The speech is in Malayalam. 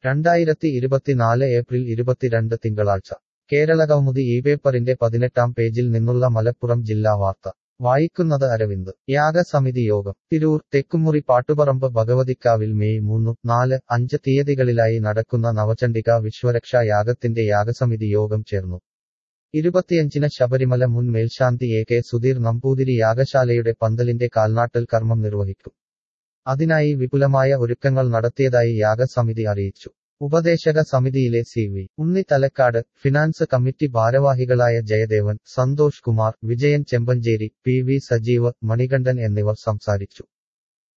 രണ്ടായിരത്തി ഇരുപത്തിനാല് ഏപ്രിൽ ഇരുപത്തിരണ്ട് തിങ്കളാഴ്ച കേരളകൗമുദി ഈ പേപ്പറിന്റെ പതിനെട്ടാം പേജിൽ നിന്നുള്ള മലപ്പുറം ജില്ലാ വാർത്ത വായിക്കുന്നത് അരവിന്ദ് യാഗസമിതി യോഗം തിരൂർ തെക്കുമുറി പാട്ടുപറമ്പ് ഭഗവതിക്കാവിൽ മെയ് മൂന്ന് നാല് അഞ്ച് തീയതികളിലായി നടക്കുന്ന നവചണ്ഡിക വിശ്വരക്ഷാ യാഗത്തിന്റെ യാഗസമിതി യോഗം ചേർന്നു ഇരുപത്തിയഞ്ചിന് ശബരിമല മുൻ മേൽശാന്തി എ കെ സുധീർ നമ്പൂതിരി യാഗശാലയുടെ പന്തലിന്റെ കാൽനാട്ടൽ കർമ്മം നിർവഹിക്കും അതിനായി വിപുലമായ ഒരുക്കങ്ങൾ നടത്തിയതായി യാഗസമിതി അറിയിച്ചു ഉപദേശക സമിതിയിലെ C V Unni Thalakkad finance committee ഭാരവാഹികളായ ജയദേവൻ സന്തോഷ് കുമാർ വിജയൻ ചെമ്പഞ്ചേരി പി വി സജീവ് മണികണ്ഠൻ എന്നിവർ സംസാരിച്ചു